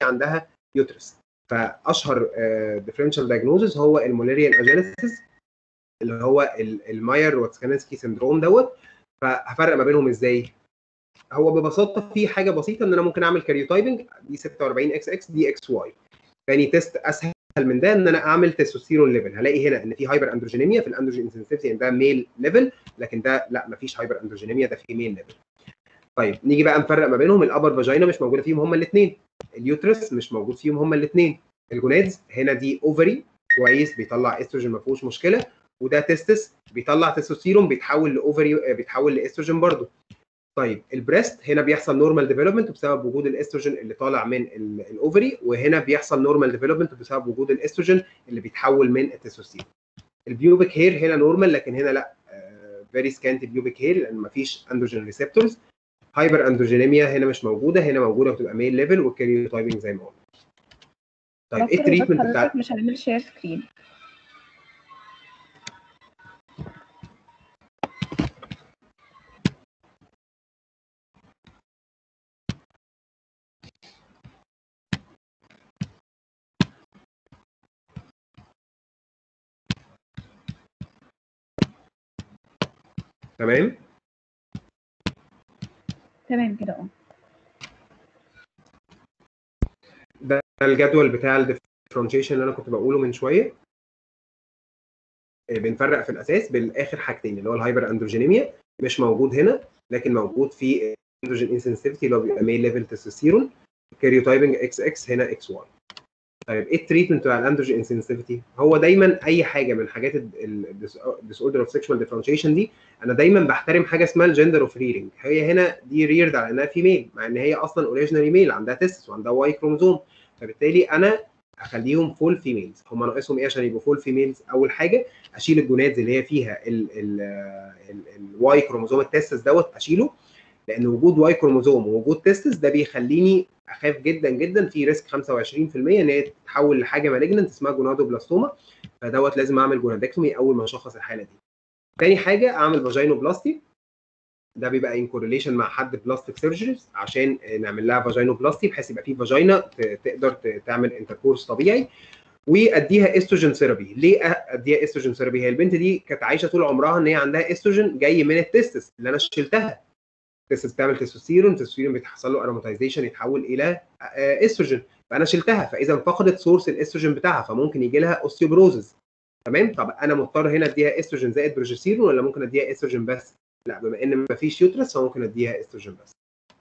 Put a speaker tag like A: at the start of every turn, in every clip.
A: عندها يوترس فاشهر ديفرنشال دايجنوزز هو الموليريان اجينيسيس اللي هو الماير واتسكانسكي سندروم دوت فهفرق ما بينهم ازاي هو ببساطه في حاجه بسيطه ان انا ممكن اعمل كاريوتايبنج دي 46 اكس اكس دي اكس واي تاني تيست اسهل من ده ان انا اعمل تستوستيرون ليفل هلاقي هنا ان في هايبر اندروجينيميا في الاندروجين سنسيتي يعني ده ميل ليفل لكن ده لا مفيش هايبر اندروجينيميا ده في ميل ليفل طيب نيجي بقى نفرق ما بينهم الابر فاجينا مش موجوده فيهم هما الاثنين اليوترس مش موجود فيهم هما الاثنين الجونادز هنا دي اوفري كويس بيطلع استروجين ما فيهوش مشكله وده تستس بيطلع تستوستيرون بيتحول لاوفري بيتحول لاستروجين برضه طيب البريست هنا بيحصل نورمال ديفلوبمنت بسبب وجود الاستروجين اللي طالع من الاوفري وهنا بيحصل نورمال ديفلوبمنت بسبب وجود الاستروجين اللي بيتحول من التستوستيرون البيوبيك هير هنا نورمال لكن هنا لا فيري سكانت بيوبيك هير لان مفيش اندروجين ريسبتورز هايبر اندروجينيميا هنا مش موجوده هنا موجوده بتبقى ميل ليفل والكاريوتايبنج زي ما قلنا طيب ايه التريتمنت بتاع
B: مش هنعمل شير سكرين
A: تمام
B: تمام كده اه
A: ده الجدول بتاع الديفرنشيشن اللي انا كنت بقوله من شويه بنفرق في الاساس بالاخر حاجتين اللي هو الهايبر اندروجينيميا مش موجود هنا لكن موجود في اندروجين انسنسيتيفيتي اللي هو بيبقى ميل ليفل تستوستيرون كاريوتايبنج اكس اكس هنا اكس واي طيب ايه التريتمنت بتاع الاندروجين انسنسيتيفيتي هو دايما اي حاجه من حاجات الديس اوردر اوف سيكشوال ديفرنشيشن دي انا دايما بحترم حاجه اسمها الجندر اوف ريرنج هي هنا دي ريرد على انها فيميل مع ان هي اصلا اوريجينالي ميل عندها تستس وعندها واي كروموزوم فبالتالي انا اخليهم فول فيميلز هم ناقصهم ايه عشان يبقوا فول فيميلز اول حاجه اشيل الجونادز اللي هي فيها الواي كروموزوم التستس دوت اشيله لان وجود واي كروموزوم ووجود تستس ده بيخليني اخاف جدا جدا في ريسك 25% ان هي تتحول لحاجه مالجننت اسمها جونادوبلاستوما فدوت لازم اعمل جونادكتومي اول ما اشخص الحاله دي. تاني حاجه اعمل فاجينوبلاستي ده بيبقى ان كورليشن مع حد بلاستيك سيرجريز عشان نعمل لها فاجينوبلاستي بحيث يبقى في فاجينا تقدر تعمل انتركورس طبيعي واديها استروجين ثيرابي ليه اديها استروجين ثيرابي هي البنت دي كانت عايشه طول عمرها ان هي عندها استروجين جاي من التستس اللي انا شلتها التستس بتعمل تستوستيرون التستوستيرون بيتحصل له اروماتيزيشن يتحول الى استروجين فانا شلتها فاذا فقدت سورس الاستروجين بتاعها فممكن يجي لها اوستيوبروزز تمام طب انا مضطر هنا اديها استروجين زائد بروجستيرون ولا ممكن اديها استروجين بس لا بما ان مفيش يوترس فممكن اديها استروجين بس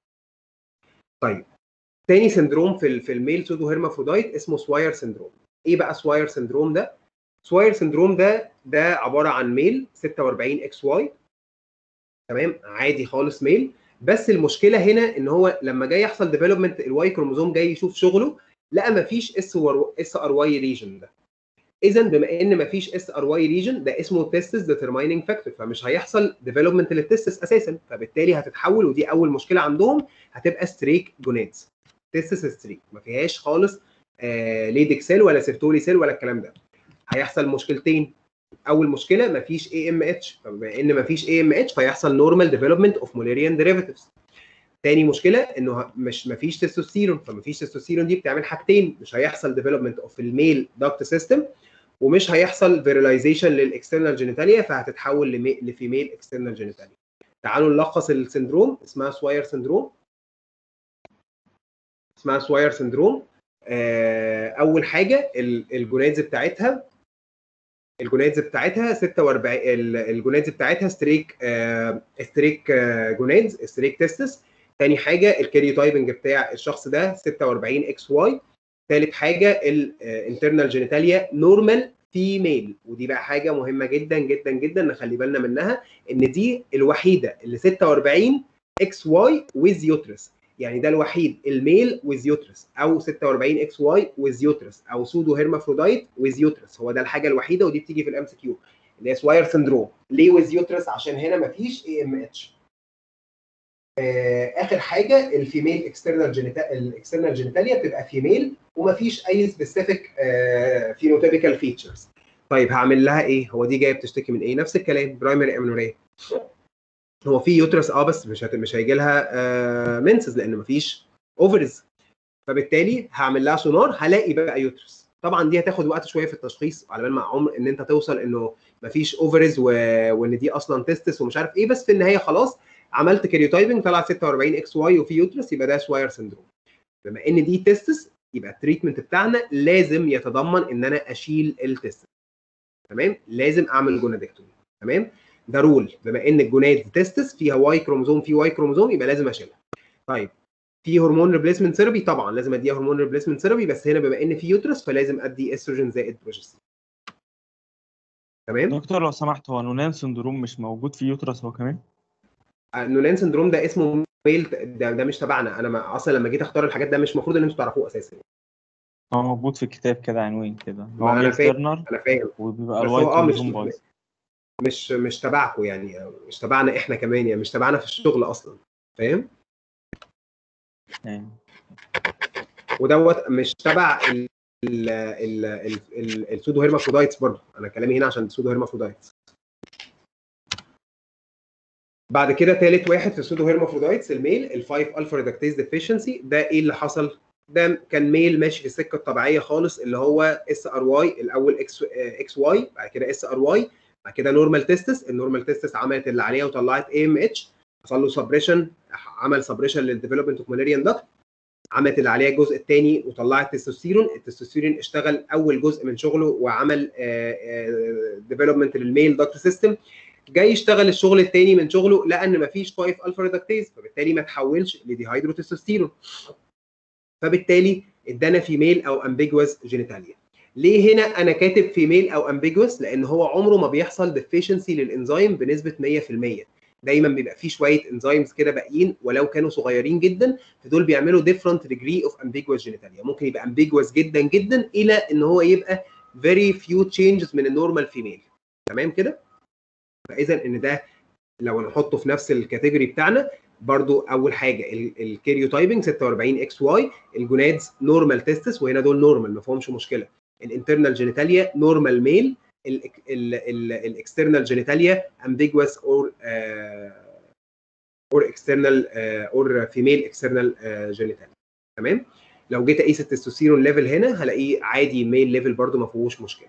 A: طيب تاني سندروم في في الميل سودو هيرمافرودايت اسمه سواير سندروم ايه بقى سواير سندروم ده سواير سندروم ده ده عباره عن ميل 46 اكس واي تمام عادي خالص ميل بس المشكله هنا ان هو لما جاي يحصل ديفلوبمنت الواي كروموزوم جاي يشوف شغله لقى مفيش اس اس ار واي ريجن ده اذا بما ان مفيش اس ار واي ريجن ده اسمه تيستس ديترمايننج فاكتور فمش هيحصل ديفلوبمنت للتستس اساسا فبالتالي هتتحول ودي اول مشكله عندهم هتبقى ستريك جونادز تستس ستريك ما فيهاش خالص آه ليدك سيل ولا سيرتولي سيل ولا الكلام ده هيحصل مشكلتين اول مشكله مفيش اي ام اتش فبما ان مفيش اي ام اتش فيحصل نورمال ديفلوبمنت اوف موليريان ديريفاتيفز تاني مشكله انه مش مفيش تستوستيرون فمفيش تستوستيرون دي بتعمل حاجتين مش هيحصل ديفلوبمنت اوف الميل داكت سيستم ومش هيحصل فيرلايزيشن للاكسترنال جينيتاليا فهتتحول لفيميل اكسترنال جينيتاليا تعالوا نلخص السندروم اسمها سواير سندروم اسمها سواير سندروم اول حاجه الجونادز بتاعتها الجونادز بتاعتها 46 الجونادز بتاعتها ستريك ستريك جونادز ستريك تستس تاني حاجه الكاريوتايبنج بتاع الشخص ده 46 اكس واي ثالث حاجه الانترنال جينيتاليا نورمال فيميل ودي بقى حاجه مهمه جدا جدا جدا نخلي بالنا منها ان دي الوحيده اللي 46 اكس واي ويز يوترس يعني ده الوحيد الميل ويز يوترس او 46 اكس واي ويز يوترس او سودو هيرمافرودايت ويز يوترس هو ده الحاجه الوحيده ودي بتيجي في الام سي كيو اللي هي سواير سندروم ليه ويز يوترس عشان هنا مفيش اي ام اتش اخر حاجه الفيميل اكسترنال جينيتال الاكسترنال جينيتاليا بتبقى فيميل ومفيش اي سبيسيفيك فينوتيبيكال فيتشرز طيب هعمل لها ايه هو دي جايه بتشتكي من ايه نفس الكلام برايمري امنوريا هو في يوترس اه بس مش هت... مش هيجي لها آه منسز لان مفيش اوفرز فبالتالي هعمل لها سونار هلاقي بقى يوترس طبعا دي هتاخد وقت شويه في التشخيص على بال ما عمر ان انت توصل انه مفيش اوفرز و... وان دي اصلا تستس ومش عارف ايه بس في النهايه خلاص عملت كاريوتايبنج طلع 46 اكس واي وفي يوترس يبقى ده سواير سندروم بما ان دي تستس يبقى التريتمنت بتاعنا لازم يتضمن ان انا اشيل التستس تمام لازم اعمل جونادكتومي تمام ده رول بما ان الجوناد تستس فيها واي كروموزوم في واي كروموزوم يبقى لازم اشيلها طيب في هرمون ريبليسمنت ثيرابي طبعا لازم اديها هرمون ريبليسمنت ثيرابي بس هنا بما ان في يوترس فلازم ادي استروجين زائد بروجستين تمام
C: دكتور لو سمحت هو نونان سندروم مش موجود في يوترس هو كمان؟
A: نونان سندروم ده اسمه ميل ده, ده مش تبعنا انا ما اصلا لما جيت اختار الحاجات ده مش المفروض ان انتوا تعرفوه اساسا
C: هو موجود في الكتاب كده عنوان كده
A: ما
C: هو
A: أنا
C: ميل
A: فاهم.
C: تيرنر
A: انا فاهم
C: وبيبقى
A: بس
C: الواي
A: هو اه مش
C: كروموزوم بايظ
A: مش مش تبعكم يعني مش تبعنا احنا كمان يعني مش تبعنا في الشغل اصلا فاهم
C: يعني
A: ودوت مش تبع ال ال ال ال ال السودو هيرمافرودايتس برضه انا كلامي هنا عشان السودو هيرمافرودايتس بعد كده ثالث واحد في السودو هيرمافرودايتس الميل ال 5 الفا ريدكتيز ديفيشنسي ده ايه اللي حصل؟ ده كان ميل ماشي في السكه الطبيعيه خالص اللي هو اس ار واي الاول اكس اكس واي بعد كده اس ار واي بعد كده نورمال تيستس النورمال تيستس عملت اللي عليها وطلعت اي ام اتش حصل له سبريشن عمل سبريشن للديفلوبمنت اوف ماليريان داكت عملت اللي عليها الجزء الثاني وطلعت تستوستيرون التستوستيرون اشتغل اول جزء من شغله وعمل ديفلوبمنت للميل داكت سيستم جاي يشتغل الشغل الثاني من شغله لقى ان مفيش 5 الفا ريدكتيز فبالتالي ما تحولش لديهايدرو تستوستيرون فبالتالي ادانا فيميل او امبيجوس جينيتاليا ليه هنا انا كاتب فيميل او امبيجوس لان هو عمره ما بيحصل ديفيشنسي للانزيم بنسبه 100% دايما بيبقى فيه شويه انزيمز كده باقيين ولو كانوا صغيرين جدا فدول بيعملوا ديفرنت ديجري اوف امبيجوس جينيتاليا ممكن يبقى امبيجوس جدا جدا الى ان هو يبقى very few changes من النورمال فيميل تمام كده فاذا ان ده لو نحطه في نفس الكاتيجوري بتاعنا برضو اول حاجه الكاريوتايبنج 46 اكس واي الجونادز نورمال تيستس وهنا دول نورمال ما فيهمش مشكله الانترنال جينيتاليا نورمال ميل الاكسترنال جينيتاليا امبيجوس اور اور اكسترنال اور فيميل اكسترنال جينيتاليا تمام لو جيت اقيس التستوستيرون ليفل هنا هلاقيه عادي ميل ليفل برضو ما فيهوش مشكله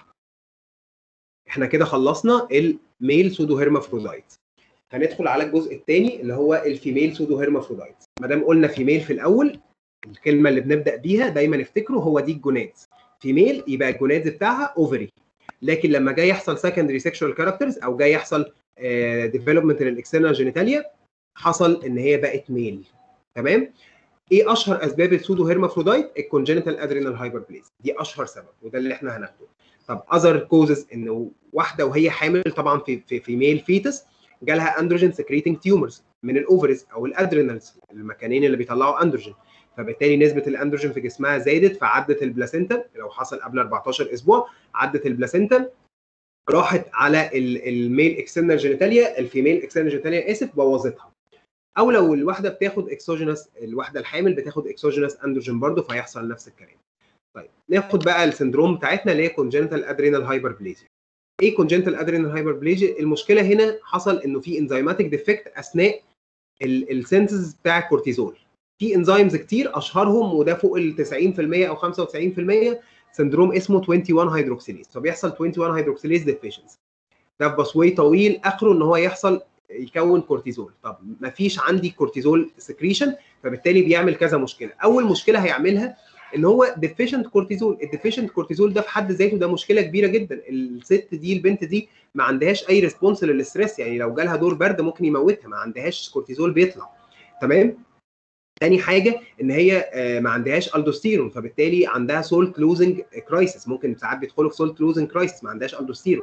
A: احنا كده خلصنا الميل سودو هيرمافرودايت هندخل على الجزء الثاني اللي هو الفيميل سودو هيرمافرودايت ما دام قلنا فيميل في الاول الكلمه اللي بنبدا بيها دايما افتكروا هو دي الجونادز فيميل يبقى الجونادز بتاعها اوفري لكن لما جاي يحصل سكندري سيكشوال كاركترز او جاي يحصل ديفلوبمنت للاكسترنال جينيتاليا حصل ان هي بقت ميل تمام ايه اشهر اسباب السودو هيرمافرودايت الكونجنتال ادرينال هايبربليز دي اشهر سبب وده اللي احنا هناخده طب اذر كوزز انه واحده وهي حامل طبعا في في, في ميل فيتس جالها اندروجين سكريتنج تيومرز من الاوفرز او الادرينالز المكانين اللي بيطلعوا اندروجين فبالتالي نسبه الاندروجين في جسمها زادت فعدت البلاسينتا لو حصل قبل 14 اسبوع عدت البلاسينتا راحت على الميل اكسترنال جينيتاليا الفيميل اكسترنال جينيتاليا اسف بوظتها او لو الواحده بتاخد اكسوجينس الواحده الحامل بتاخد اكسوجينس اندروجين برضه فيحصل نفس الكلام طيب ناخد بقى السندروم بتاعتنا اللي هي كونجنتال ادرينال هايبربليزيا ايه كونجنتال ادرينال هايبربليزيا المشكله هنا حصل انه في انزيماتيك ديفكت اثناء السينثيز بتاع الكورتيزول في انزيمز كتير اشهرهم وده فوق ال 90% او 95% سندروم اسمه 21 هيدروكسيليز فبيحصل 21 هيدروكسيليز ديفيشنسي ده في بصوي طويل اخره ان هو يحصل يكون كورتيزول طب ما فيش عندي كورتيزول سكريشن فبالتالي بيعمل كذا مشكله اول مشكله هيعملها ان هو ديفيشنت كورتيزول الديفيشنت كورتيزول ده في حد ذاته ده مشكله كبيره جدا الست دي البنت دي ما عندهاش اي ريسبونس للستريس يعني لو جالها دور برد ممكن يموتها ما عندهاش كورتيزول بيطلع تمام تاني حاجه ان هي ما عندهاش الدوستيرون فبالتالي عندها سولت لوزنج كرايسيس ممكن ساعات بيدخلوا في سولت لوزنج كرايسيس ما عندهاش الدوستيرون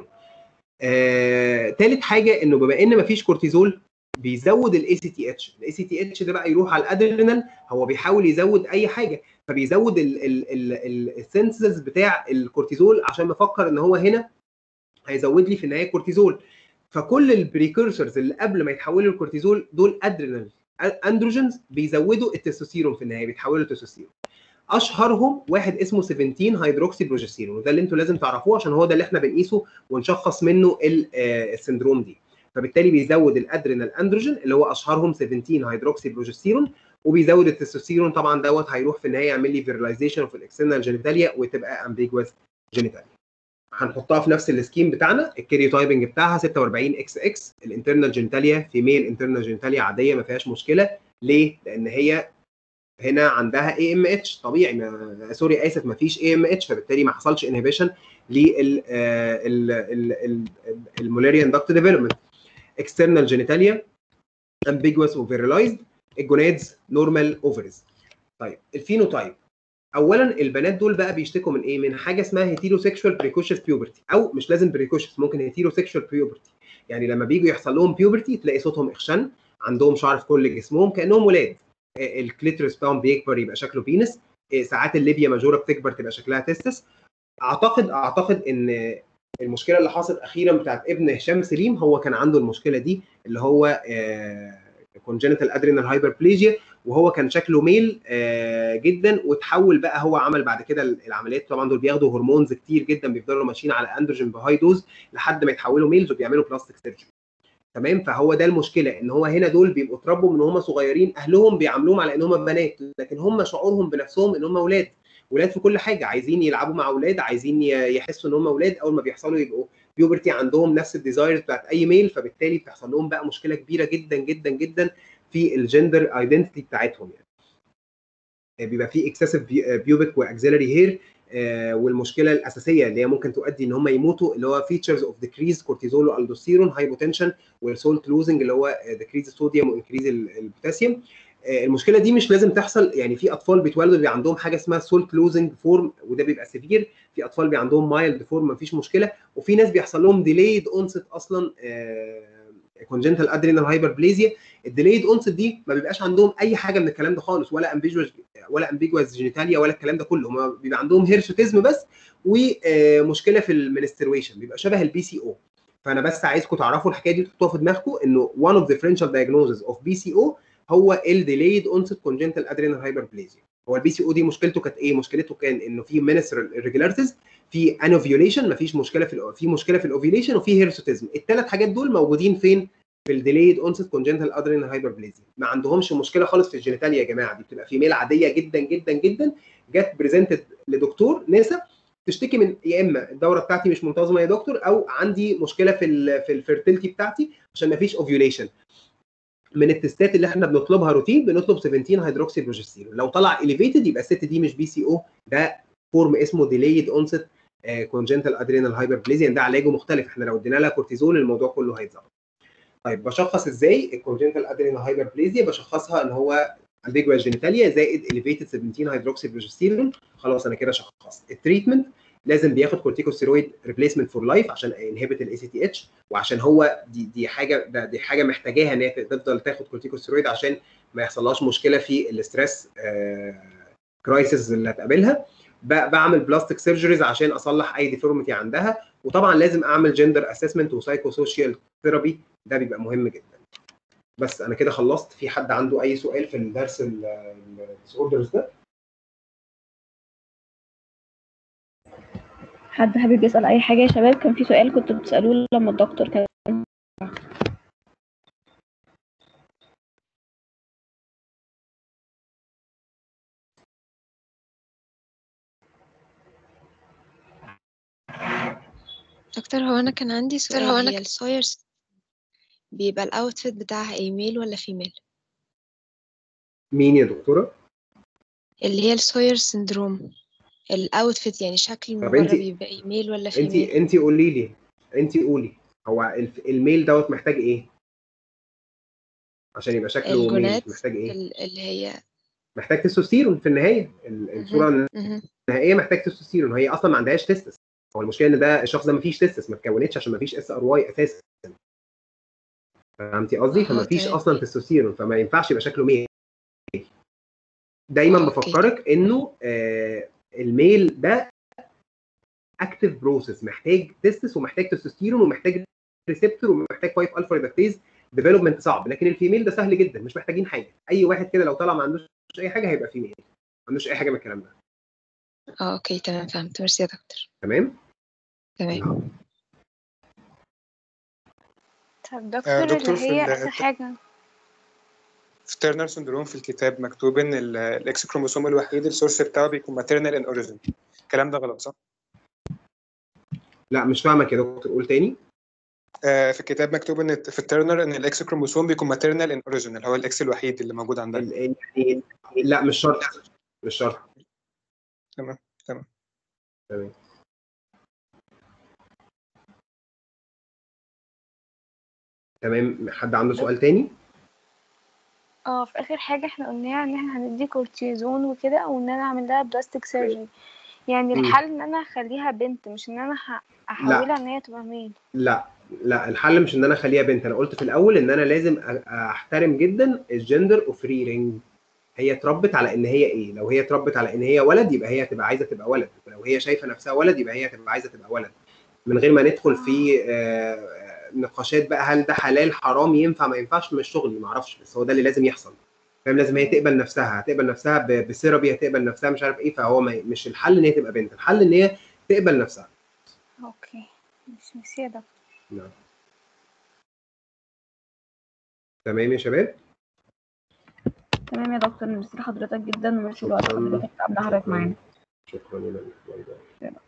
A: آه، تالت حاجه انه بما ان مفيش كورتيزول بيزود الاي سي تي اتش الاي سي تي اتش ده بقى يروح على الادرينال هو بيحاول يزود اي حاجه فبيزود السنسز بتاع الكورتيزول عشان مفكر ان هو هنا هيزود لي في النهايه كورتيزول فكل البريكورسورز اللي قبل ما يتحولوا للكورتيزول دول ادرينال اندروجينز بيزودوا التستوستيرون في النهايه بيتحولوا لتستوستيرون اشهرهم واحد اسمه 17 هيدروكسي بروجستيرون وده اللي انتوا لازم تعرفوه عشان هو ده اللي احنا بنقيسه ونشخص منه السندروم دي فبالتالي بيزود الادرينال اندروجين اللي هو اشهرهم 17 هيدروكسي بروجستيرون وبيزود التستوستيرون طبعا دوت هيروح في النهايه يعمل لي فيرلايزيشن في الاكسترنال جينيتاليا وتبقى امبيجوس جينيتاليا هنحطها في نفس السكيم بتاعنا الكاريوتايبنج بتاعها 46 اكس اكس الانترنال جينيتاليا فيميل انترنال جينيتاليا عاديه ما فيهاش مشكله ليه؟ لان هي هنا عندها اي ام اتش طبيعي ما سوري اسف ما فيش اي ام اتش فبالتالي ما حصلش انهبيشن للمولاريان داكت ديفلوبمنت اكسترنال جينيتاليا ambiguous وفيرلايزد الجونادز نورمال اوفرز طيب الفينوتايب اولا البنات دول بقى بيشتكوا من ايه من حاجه اسمها هيتيروسيكشوال بريكوشس بيوبرتي او مش لازم بريكوشس ممكن هيتيروسيكشوال بيوبرتي يعني لما بيجوا يحصل لهم بيوبرتي تلاقي صوتهم اخشن عندهم شعر في كل جسمهم كانهم ولاد الكليترس بتاعهم بيكبر يبقى شكله بينس ساعات الليبيا ماجورا بتكبر تبقى شكلها تستس اعتقد اعتقد ان المشكله اللي حصلت اخيرا بتاعت ابن هشام سليم هو كان عنده المشكله دي اللي هو كونجنتال ادرينال هايبربليجيا وهو كان شكله ميل جدا وتحول بقى هو عمل بعد كده العمليات طبعا دول بياخدوا هرمونز كتير جدا بيفضلوا ماشيين على اندروجين بهاي دوز لحد ما يتحولوا ميلز وبيعملوا بلاستيك سيرجري تمام فهو ده المشكله ان هو هنا دول بيبقوا اتربوا من هم صغيرين اهلهم بيعاملوهم على ان هم بنات لكن هم شعورهم بنفسهم ان هم اولاد ولاد في كل حاجه عايزين يلعبوا مع اولاد عايزين يحسوا ان هم اولاد اول ما بيحصلوا يبقوا بيوبرتي عندهم نفس الديزايرز بتاعت اي ميل فبالتالي بتحصل لهم بقى مشكله كبيره جدا جدا جدا في الجندر ايدنتيتي بتاعتهم يعني بيبقى في اكسسيف بيوبك واكسلري هير والمشكله الاساسيه اللي هي ممكن تؤدي ان هم يموتوا اللي هو فيتشرز اوف ديكريز كورتيزول والدوستيرون هايبوتنشن والسولت لوزنج اللي هو ديكريز الصوديوم وانكريز البوتاسيوم المشكله دي مش لازم تحصل يعني في اطفال بيتولدوا بيبقى عندهم حاجه اسمها سولت لوزنج فورم وده بيبقى سيفير في اطفال بيبقى عندهم مايلد فورم مفيش مشكله وفي ناس بيحصل لهم ديليد اونست اصلا كونجنتال ادرينال هايبربليزيا الديليد اونست دي ما بيبقاش عندهم اي حاجه من الكلام ده خالص ولا امبيجوس ولا امبيجوس جينيتاليا ولا الكلام ده كله هم بيبقى عندهم هيرشوتيزم بس ومشكله في المنسترويشن بيبقى شبه البي سي او فانا بس عايزكم تعرفوا الحكايه دي تحطوها في دماغكم انه one of the differential diagnoses of BCO هو الديليد اونست كونجنتال ادرينال هايبربليزيا هو البي سي او دي مشكلته كانت ايه مشكلته كان انه في منسترال irregularities في انوفيوليشن مفيش مشكله في في مشكله في الاوفيوليشن وفي هيرسوتيزم الثلاث حاجات دول موجودين فين في الديليد اونست كونجنتال ادرينال هايبربليزيا ما عندهمش مشكله خالص في الجينيتاليا يا جماعه دي بتبقى فيميل عاديه جدا جدا جدا جت بريزنتد لدكتور نسا تشتكي من يا اما الدوره بتاعتي مش منتظمه يا دكتور او عندي مشكله في ال في الفيرتيلتي بتاعتي عشان ما فيش اوفيوليشن من التستات اللي احنا بنطلبها روتين بنطلب 17 هيدروكسي بروجستيرون لو طلع اليفيتد يبقى الست دي مش بي سي او ده فورم اسمه ديليد اونست كونجنتال ادرينال هايبربليزيا ده علاجه مختلف احنا لو ادينا لها كورتيزون الموضوع كله هيتظبط طيب بشخص ازاي الكونجنتال ادرينال هايبربليزيا بشخصها ان هو امبيجوال جينيتاليا زائد اليفيتد 17 هيدروكسي بروجستيرون خلاص انا كده شخصت التريتمنت لازم بياخد كورتيكوستيرويد ريبليسمنت فور لايف عشان انهبت الاي سي تي اتش وعشان هو دي دي حاجه ده دي حاجه محتاجاها ان هي تفضل تاخد كورتيكوستيرويد عشان ما يحصلهاش مشكله في الاستريس كرايسيس اللي هتقابلها بعمل بلاستيك سيرجريز عشان اصلح اي ديفورميتي عندها وطبعا لازم اعمل جندر اسسمنت وسايكو سوشيال ثيرابي ده بيبقى مهم جدا بس انا كده خلصت في حد عنده اي سؤال في الدرس الديس اوردرز ده
B: حد حابب يسأل أي حاجة يا شباب كان في سؤال كنت بتسألوه لما الدكتور كان
D: دكتور هو انا كان عندي سؤال
E: هو أنا
D: هي السويرز بيبقى الاوتفيت بتاعها ايه ميل ولا فيميل
A: مين يا دكتوره؟
D: اللي هي السوير سندروم الاوتفيت يعني شكل من
A: طب
D: بره
A: انت-
D: بيبقى ايه ميل ولا
A: انت
D: فيميل
A: انت قولي لي انت قولي هو الف- الميل دوت محتاج ايه؟ عشان يبقى شكله ميل
D: الجونات
A: محتاج ايه؟
D: ال- اللي هي
A: محتاج تستوستيرون في النهايه ال- الصوره
D: مهم.
A: النهائيه محتاج تستوستيرون وهي اصلا ما عندهاش تستس هو المشكله ان ده الشخص ده ما فيش تستس ما اتكونتش عشان ما فيش اس ار واي اساسا فهمتي قصدي؟
D: اه
A: فما فيش
D: تمام
A: اصلا تستوستيرون فما ينفعش يبقى شكله ميل دايما
D: اه اوكي
A: بفكرك انه آه الميل ده اكتف بروسيس محتاج تستس ومحتاج تستوستيرون ومحتاج ريسبتور ومحتاج 5 الفا ريدكتيز ديفلوبمنت صعب لكن الفيميل ده سهل جدا مش محتاجين حاجه اي واحد كده لو طلع ما عندوش اي حاجه هيبقى فيميل ما عندوش اي حاجه من الكلام ده
D: اه اوكي تمام فهمت ميرسي يا دكتور
A: تمام
D: تمام
E: طب
F: آه،
E: دكتور
F: دكتور
E: اللي
F: في
E: هي
F: ال-
E: آخر حاجة في تيرنر سندروم في الكتاب مكتوب ان ال- الاكس كروموسوم الوحيد السورس بتاعه بيكون ماتيرنال ان اوريجين الكلام ده غلط صح؟
A: لا مش فاهمك يا دكتور قول تاني
E: آه، في الكتاب مكتوب ان في التيرنر ان الاكس كروموسوم بيكون ماتيرنال ان اوريجين اللي هو الاكس الوحيد اللي موجود عندنا
A: ال- يعني لا مش شرط مش شرط
E: تمام تمام
A: تمام تمام حد عنده سؤال تاني؟
F: اه في اخر حاجه احنا قلناها ان احنا هندي كورتيزون وكده وان انا اعمل لها بلاستيك سيرجري يعني
A: مم.
F: الحل ان انا اخليها بنت مش ان انا ه- احولها ان هي تبقى ميل
A: لا لا الحل مش ان انا اخليها بنت انا قلت في الاول ان انا لازم أ- احترم جدا الجندر اوف فري رينج هي اتربت على ان هي ايه لو هي اتربت على ان هي ولد يبقى هي هتبقى عايزه تبقى ولد لو هي شايفه نفسها ولد يبقى هي هتبقى عايزه تبقى ولد من غير ما ندخل في آه، نقاشات بقى هل ده حلال حرام ينفع ما ينفعش مش شغلي ما اعرفش بس هو ده اللي لازم يحصل فاهم لازم هي تقبل نفسها هتقبل نفسها ب- بسيرابي هتقبل نفسها مش عارف ايه فهو ما مش الحل ان هي تبقى بنت الحل ان هي تقبل نفسها
F: اوكي مش ميرسي ده
A: نعم تمام يا شباب
B: تمام يا دكتور ميرسي لحضرتك جدا وميرسي لوقت
A: شكراً.
B: حضرتك تعبنا حضرتك معانا
A: شكرا يا نبيل. باي باي